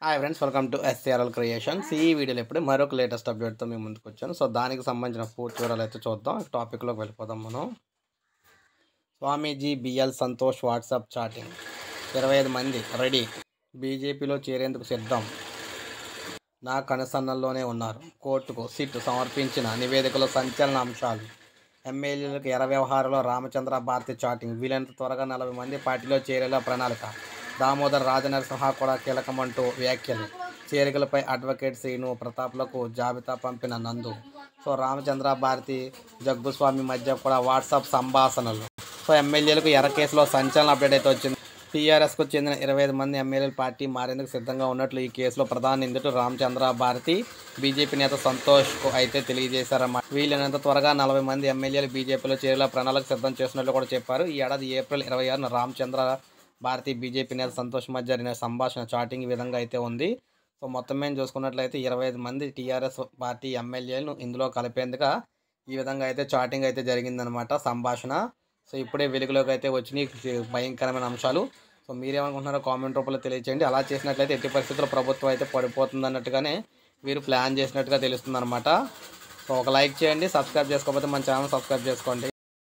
hi friends welcome to SRL creations ఈ వీడియోలో ఇప్పుడు మరొక లేటెస్ట్ అప్డేట్తో మేము ముందుకు వచ్చాను సో దానికి సంబంధించిన పూర్తి వివరాలు అయితే చూద్దాం టాపిక్లోకి వెళ్ళిపోదాం మనం Swamiji BL Santhosh WhatsApp chatting ఇరవై ఐదు మంది రెడీ బీజేపీలో చేరేందుకు సిద్ధం నా కనుసన్నల్లోనే ఉన్నారు కోర్టుకు సిట్ సమర్పించిన నివేదికలో సంచలన అంశాలు ఎమ్మెల్యేలకు ఎర వ్యవహారంలో రామచంద్ర భారతి చాటింగ్ వీలైనంత త్వరగా నలభై మంది పార్టీలో చేరేలా ప్రణాళిక దామోదర్ రాజనరసింహ కూడా కీలకమంటూ వ్యాఖ్యలు చేరికలపై అడ్వకేట్ శ్రీను ప్రతాప్లకు జాబితా పంపిన నందు సో రామచంద్ర భారతి జగ్గుస్వామి మధ్య కూడా వాట్సాప్ సంభాషణలు సో ఎమ్మెల్యేలకు ఎర్ర కేసులో సంచలన అప్డేట్ అయితే వచ్చింది టీఆర్ఎస్కు చెందిన ఇరవై ఐదు మంది ఎమ్మెల్యేలు పార్టీ మారేందుకు సిద్ధంగా ఉన్నట్లు ఈ కేసులో ప్రధాన నిందితుడు రామచంద్ర భారతి బీజేపీ నేత సంతోష్కు అయితే తెలియజేశారన్నమాట వీలైనంత త్వరగా నలభై మంది ఎమ్మెల్యేలు బీజేపీలో చేరేలా ప్రణాళిక సిద్ధం చేసినట్లు కూడా చెప్పారు ఈ ఏడాది ఏప్రిల్ ఇరవై ఆరున రామచంద్ర భారతి బీజేపీ నేత సంతోష్ మధ్య జరిగిన సంభాషణ చాటింగ్ ఈ విధంగా అయితే ఉంది సో మొత్తం మేము చూసుకున్నట్లయితే ఇరవై ఐదు మంది టీఆర్ఎస్ పార్టీ ఎమ్మెల్యేలను ఇందులో కలిపేందుకు ఈ విధంగా అయితే చాటింగ్ అయితే జరిగిందనమాట సంభాషణ సో ఇప్పుడే వెలుగులోకి అయితే వచ్చినాయి భయంకరమైన అంశాలు సో మీరేమనుకుంటున్నారో కామెంట్ రూపంలో తెలియచేయండి అలా చేసినట్లయితే ఎట్టి పరిస్థితుల్లో ప్రభుత్వం అయితే పడిపోతుంది అన్నట్టుగానే వీరు ప్లాన్ చేసినట్టుగా తెలుస్తుంది అనమాట సో ఒక లైక్ చేయండి సబ్స్క్రైబ్ చేసుకోకపోతే మన ఛానల్ సబ్స్క్రైబ్ చేసుకోండి